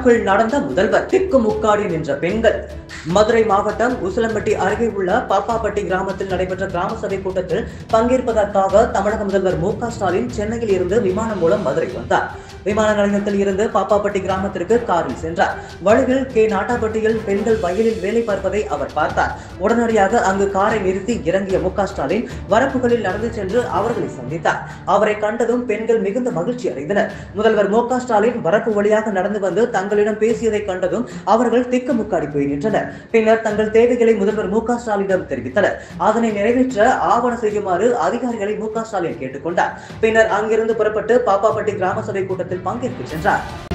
வரப்புக்குள் நடந்த முதல்வர் திக்கு முக்காடி நின்ற பெண்கள் மதுரை மாவட்டம் உசிலம்பட்டி அருகே உள்ள பாப்பாப்பட்டி கிராமத்தில் நடைபெற்ற கிராம சபை கூட்டத்தில் பங்கேற்பதற்காக தமிழக முதல்வர் மு க ஸ்டாலின் சென்னையில் இருந்து விமானம் மூலம் மதுரை வந்தார் விமான நிலையத்தில் இருந்து பாப்பாப்பட்டி கிராமத்திற்கு காரில் சென்றார் வழியில் கே நாட்டாப்பட்டியில் பெண்கள் வயலில் வேலை பார்ப்பதை அவர் பார்த்தார் உடனடியாக அங்கு காரை நிறுத்தி இறங்கிய மு க ஸ்டாலின் வரப்புகளில் நடந்து சென்று அவர்களை சந்தித்தார் அவரை கண்டதும் பெண்கள் மிகுந்த மகிழ்ச்சி அடைந்தனர் முதல்வர் மு க ஸ்டாலின் வரப்பு வழியாக நடந்து வந்து தங்களிடம் பேசியதை கண்டதும் அவர்கள் திக்குமுக்காடி போய் நின்றனர் பின்னர் தங்கள் தேவைகளை முதல்வர் மு க ஸ்டாலினிடம் தெரிவித்தனர் அதனை நிறைவேற்ற ஆவண செய்யுமாறு அதிகாரிகளை மு க ஸ்டாலின் கேட்டுக்கொண்டார் பின்னர் அங்கிருந்து புறப்பட்டு பாப்பாப்பட்டி கிராம சபை கூட்டத்தில் பங்கேற்க சென்றார்